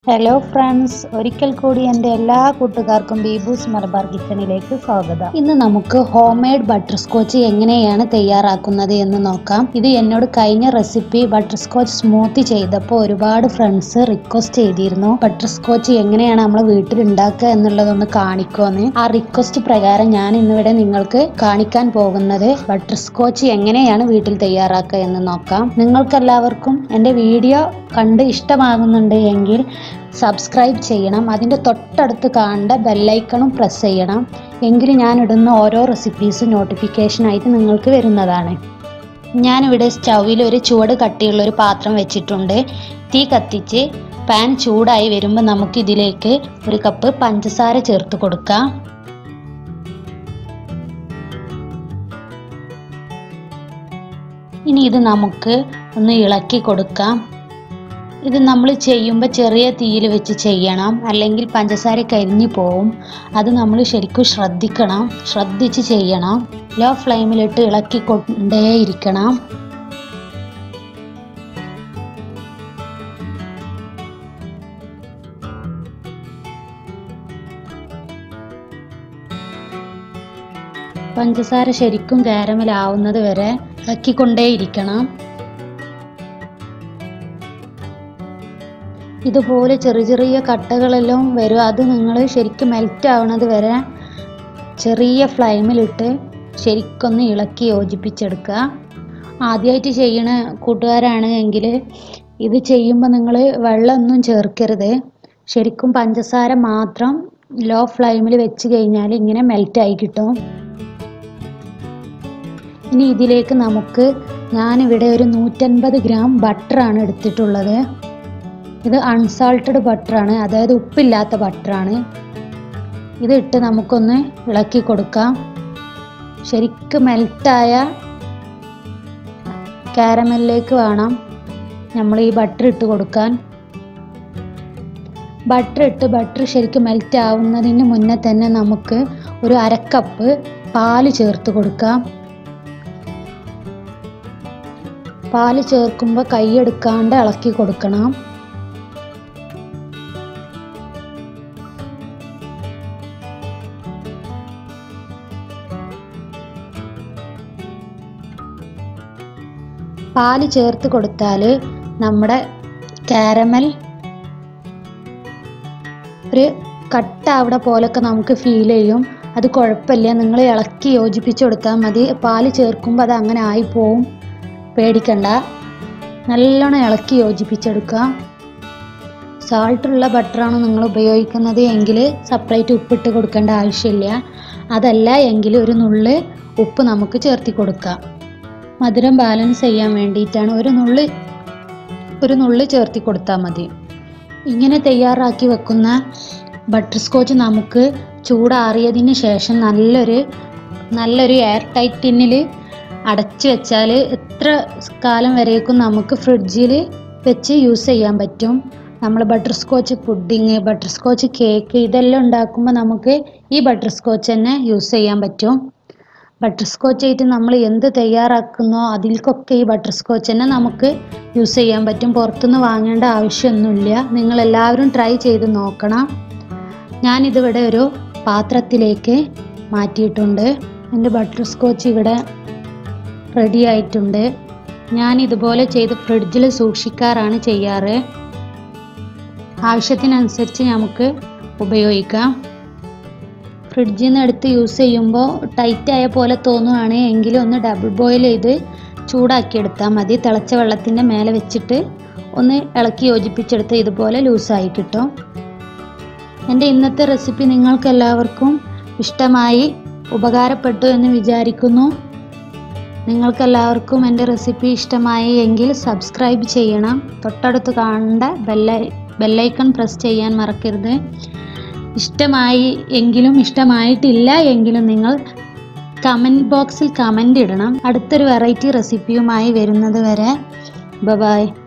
hello friends ഒരിക്കൽ കൂടി എൻ്റെ എല്ലാ കൂട്ടുകാർക്കും ബീബൂസ് മലബാർ കിച്ചണിലേക്ക് സ്വാഗതം ഇന്ന് നമുക്ക് ഹോം മെയ്ഡ് ബട്ടർ സ്കോച്ച് എങ്ങനെയാണ് തയ്യാറാക്കുന്നത് എന്ന് നോക്കാം ഇത് എന്നോട് കഴിഞ്ഞ റെസിപ്പി ബട്ടർ സ്കോച്ച് സ്മൂത്തി ചെയ്തപ്പോൾ ഒരുപാട് ഫ്രണ്ട്സ് റിക്വസ്റ്റ് ചെയ്തിരുന്നു ബട്ടർ സ്കോച്ച് എങ്ങനെയാണ് നമ്മൾ വീട്ടിൽ ഉണ്ടാക്കുക എന്നുള്ളതൊന്ന് കാണിക്കുമെന്ന് ആ റിക്വസ്റ്റ് പ്രകാരം ഞാൻ ഇന്നിവിടെ നിങ്ങൾക്ക് കാണിക്കാൻ പോകുന്നത് ബട്ടർ സ്കോച്ച് എങ്ങനെയാണ് വീട്ടിൽ തയ്യാറാക്കുക എന്ന് നോക്കാം നിങ്ങൾക്കെല്ലാവർക്കും എൻ്റെ വീഡിയോ കണ്ട് ഇഷ്ടമാകുന്നുണ്ട് എങ്കിൽ സബ്സ്ക്രൈബ് ചെയ്യണം അതിൻ്റെ തൊട്ടടുത്ത് കാണേണ്ട ബെല്ലൈക്കണും പ്രസ് ചെയ്യണം എങ്കിൽ ഞാൻ ഇടുന്ന ഓരോ റെസിപ്പീസും നോട്ടിഫിക്കേഷനായിട്ട് നിങ്ങൾക്ക് വരുന്നതാണ് ഞാനിവിടെ സ്റ്റൗവിൽ ഒരു ചുവട് കട്ടിയുള്ള ഒരു പാത്രം വെച്ചിട്ടുണ്ട് തീ കത്തിച്ച് പാൻ ചൂടായി വരുമ്പോൾ നമുക്ക് ഇതിലേക്ക് ഒരു കപ്പ് പഞ്ചസാര ചേർത്ത് കൊടുക്കാം ഇനി ഇത് നമുക്ക് ഒന്ന് ഇളക്കി കൊടുക്കാം ഇത് നമ്മൾ ചെയ്യുമ്പോൾ ചെറിയ തീയിൽ വെച്ച് ചെയ്യണം അല്ലെങ്കിൽ പഞ്ചസാര കരിഞ്ഞു പോവും അത് നമ്മൾ ശരിക്കും ശ്രദ്ധിക്കണം ശ്രദ്ധിച്ച് ചെയ്യണം ലോ ഫ്ലെയിമിലിട്ട് ഇളക്കി കൊണ്ടേയിരിക്കണം പഞ്ചസാര ശരിക്കും കാരമലാവുന്നത് വരെ ഇളക്കിക്കൊണ്ടേയിരിക്കണം ഇതുപോലെ ചെറിയ ചെറിയ കട്ടകളെല്ലാം വരും അത് നിങ്ങൾ ശരിക്കും മെൽറ്റ് ആവണത് വരെ ചെറിയ ഫ്ലെയിമിലിട്ട് ശരിക്കൊന്ന് ഇളക്കി യോജിപ്പിച്ചെടുക്കുക ആദ്യമായിട്ട് ചെയ്യണ കൂട്ടുകാരാണ് എങ്കിൽ ഇത് ചെയ്യുമ്പോൾ നിങ്ങൾ വെള്ളമൊന്നും ചേർക്കരുത് ശരിക്കും പഞ്ചസാര മാത്രം ലോ ഫ്ലെയിമിൽ വെച്ച് കഴിഞ്ഞാൽ ഇങ്ങനെ മെൽറ്റായി കിട്ടും ഇനി ഇതിലേക്ക് നമുക്ക് ഞാനിവിടെ ഒരു നൂറ്റൻപത് ഗ്രാം ബട്ടറാണ് എടുത്തിട്ടുള്ളത് ഇത് അൺസാൾട്ടഡ് ബട്ടറാണ് അതായത് ഉപ്പില്ലാത്ത ബട്ടറാണ് ഇത് ഇട്ട് നമുക്കൊന്ന് ഇളക്കി കൊടുക്കാം ശരിക്കും മെൽറ്റായ കാരമലിലേക്ക് വേണം നമ്മൾ ഈ ബട്ടർ ഇട്ട് കൊടുക്കാൻ ബട്ടർ ഇട്ട് ബട്ടർ ശരിക്കും മെൽറ്റ് ആവുന്നതിന് മുന്നേ തന്നെ നമുക്ക് ഒരു അരക്കപ്പ് പാല് ചേർത്ത് കൊടുക്കാം പാല് ചേർക്കുമ്പോൾ കൈയെടുക്കാണ്ട് ഇളക്കി കൊടുക്കണം പാല് ചേർത്ത് കൊടുത്താൽ നമ്മുടെ കാരമൽ ഒരു കട്ട അവിടെ പോലൊക്കെ നമുക്ക് ഫീൽ ചെയ്യും അത് കുഴപ്പമില്ല നിങ്ങൾ ഇളക്കി യോജിപ്പിച്ച് കൊടുത്താൽ മതി പാല് ചേർക്കുമ്പോൾ അത് അങ്ങനെ ആയിപ്പോവും പേടിക്കണ്ട നല്ലോണം ഇളക്കി യോജിപ്പിച്ചെടുക്കുക സാൾട്ടുള്ള ബട്ടറാണ് നിങ്ങൾ ഉപയോഗിക്കുന്നത് എങ്കിൽ സെപ്പറേറ്റ് ഉപ്പിട്ട് കൊടുക്കേണ്ട ആവശ്യമില്ല അതല്ല എങ്കിൽ ഒരു നുള്ള് ഉപ്പ് നമുക്ക് ചേർത്തി കൊടുക്കാം മധുരം ബാലൻസ് ചെയ്യാൻ വേണ്ടിയിട്ടാണ് ഒരു നുള്ളി ഒരു നുള്ളി ചേർത്തി കൊടുത്താൽ മതി ഇങ്ങനെ തയ്യാറാക്കി വെക്കുന്ന ബട്ടർ സ്കോച്ച് നമുക്ക് ചൂടാറിയതിന് ശേഷം നല്ലൊരു നല്ലൊരു എയർ ടൈറ്റ് ടിന്നിൽ അടച്ചു വെച്ചാൽ എത്ര കാലം വരേക്കും നമുക്ക് ഫ്രിഡ്ജിൽ വെച്ച് യൂസ് ചെയ്യാൻ പറ്റും നമ്മൾ butterscotch pudding butterscotch cake ഇതെല്ലാം ഉണ്ടാക്കുമ്പോൾ നമുക്ക് ഈ ബട്ടർ സ്കോച്ച് തന്നെ യൂസ് ചെയ്യാൻ പറ്റും ബട്ടർ സ്കോച്ച് ആയിട്ട് നമ്മൾ എന്ത് തയ്യാറാക്കുന്നോ അതിൽക്കൊക്കെ ഈ ബട്ടർ സ്കോച്ച് തന്നെ നമുക്ക് യൂസ് ചെയ്യാൻ പറ്റും പുറത്തുനിന്ന് വാങ്ങേണ്ട ആവശ്യമൊന്നുമില്ല നിങ്ങൾ എല്ലാവരും ട്രൈ ചെയ്ത് നോക്കണം ഞാനിതിവിടെ ഒരു പാത്രത്തിലേക്ക് മാറ്റിയിട്ടുണ്ട് എൻ്റെ ബട്ടർ സ്കോച്ച് ഇവിടെ റെഡി ആയിട്ടുണ്ട് ഞാൻ ഇതുപോലെ ചെയ്ത് ഫ്രിഡ്ജിൽ സൂക്ഷിക്കാറാണ് ചെയ്യാറ് ആവശ്യത്തിനനുസരിച്ച് നമുക്ക് ഉപയോഗിക്കാം ഫ്രിഡ്ജിൽ നിന്ന് എടുത്ത് യൂസ് ചെയ്യുമ്പോൾ ടൈറ്റായ പോലെ തോന്നുവാണ് എങ്കിൽ ഒന്ന് ഡബിൾ ബോയിൽ ചെയ്ത് ചൂടാക്കി എടുത്താൽ മതി തിളച്ച വെള്ളത്തിൻ്റെ മേലെ വെച്ചിട്ട് ഒന്ന് ഇളക്കി യോജിപ്പിച്ചെടുത്ത് ഇതുപോലെ ലൂസായി കിട്ടും എൻ്റെ ഇന്നത്തെ റെസിപ്പി നിങ്ങൾക്ക് എല്ലാവർക്കും ഇഷ്ടമായി ഉപകാരപ്പെട്ടു എന്ന് വിചാരിക്കുന്നു നിങ്ങൾക്കെല്ലാവർക്കും എൻ്റെ റെസിപ്പി ഇഷ്ടമായി എങ്കിൽ സബ്സ്ക്രൈബ് ചെയ്യണം തൊട്ടടുത്ത് കാണേണ്ട ബെല്ലൈ ബെല്ലൈക്കൺ പ്രസ് ചെയ്യാൻ മറക്കരുത് ഇഷ്ടമായി എങ്കിലും ഇഷ്ടമായിട്ടില്ല എങ്കിലും നിങ്ങൾ കമൻറ്റ് ബോക്സിൽ കമൻ്റ് ഇടണം അടുത്തൊരു വെറൈറ്റി റെസിപ്പിയുമായി വരുന്നത് വരെ ബൈ